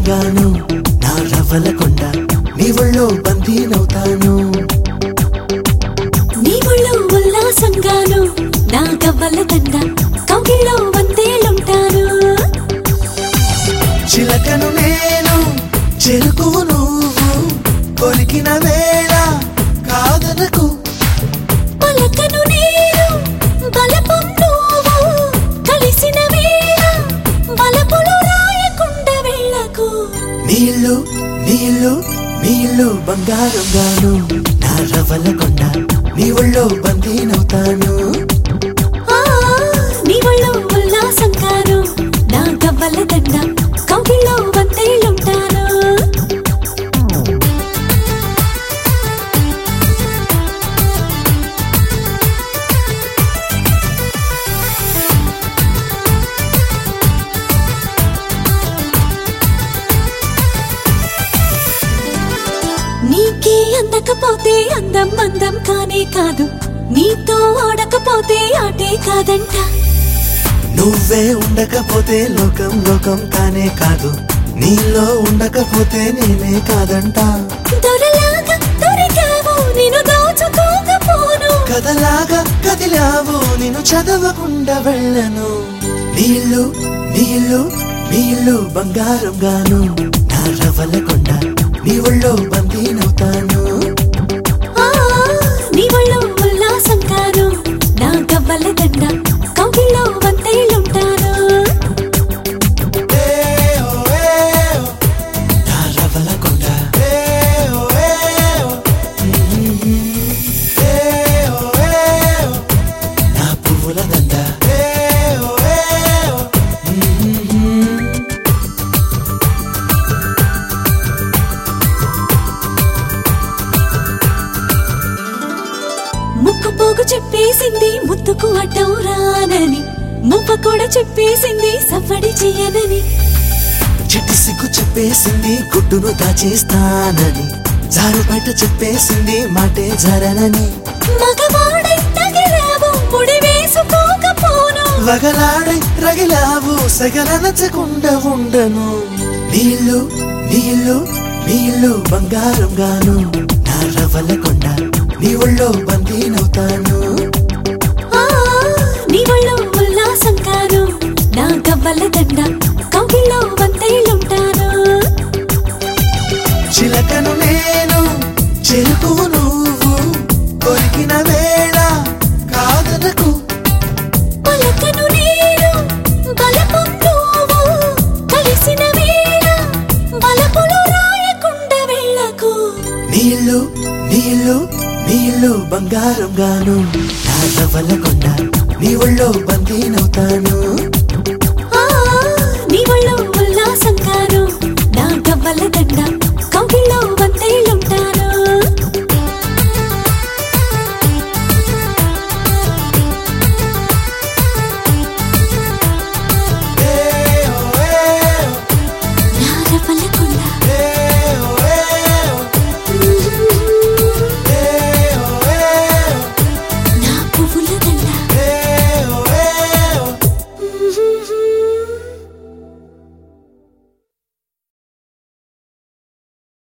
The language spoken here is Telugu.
బంగారంగాను నా రవ్వల కొండ నీ ఒళ్ళో బందీనవుతాను నీ ఒళ్ళో ఉల్లాసంగాను నా గవ్వల దండ కౌగిల్లో వందేలుంటాను చిలకను నేను చెరుకువు నువ్వు కొరికిన వేళ కాదనకు పలకను నేను బలపం నువ్వు కలిసిన వేళ బలపులు రాయకుండా వెళ్ళకు నీళ్ళు నీళ్ళు నీళ్ళు బంగారంగాను నా రవ్వల కొండ నీ ఒళ్ళో బందీనవుతాను ఆ, నీ ఒళ్ళో ఉల్లాసంగాను నా గవ్వల దండ కౌగిల్లో వందేలుంటాను నీకే అందకపోతే అందం అందం కానే కాదు నీతో ఆడకపోతే ఆటే కాదంట నువ్వే ఉండకపోతే లోకం లోకం కానే కాదు నీలో ఉండకపోతే నేనే కాదంట దొరలాగా దొరికావు నేను దోచుకోకపోను కథలాగా కదిలావు నేను చదవకుండా వెళ్ళను నీళ్ళు నీళ్ళు నీళ్ళు బంగారం గాను నా రవ్వల కొండ నీ ఒళ్ళో బందీనవుతాను ఆ, నీ ఒళ్ళో ఉల్లాసం కాను నా గవ్వల దండ కౌగిల్లో వందేలుంటాను నా రవ్వల కొండ నా పువ్వుల దండ ముక్కు పోగు చెప్పేసింది ముద్దుకు అడ్డం రానని ముప్ప కూడా చెప్పేసింది సవ్వడి చెయ్యనని చిట్టి సిగ్గు చెప్పేసింది గుడ్డును దాచేస్తానని జారు బయట చెప్పేసింది మాటే జరనని మగవాడై తగిలావు ముడి వేసుకోకపోను వగలాడై రగిలావు సగలనచకుండా ఉండను నీళ్ళు నీళ్ళు నీళ్ళు బంగారం గాను నా రవ్వల కొండ నీ ఒళ్ళో బందీనవుతాను ఆ, నీ ఒళ్ళో ఉల్లాసం కాను నా గవ్వల దండ కౌగిల్లో వందేలుంటాను చిలకను నేను చెరుకువు నువ్వు కొరికిన వేళ కాదనకు పలకను నేను బలపం నువ్వు కలిసిన వేళ బలపులు రాయకుండా వెళ్ళకు నీళ్ళు నీళ్ళు నీళ్ళు బంగారం గాను నా రవ్వల కొండ నీ ఒళ్ళో బందీనవుతాను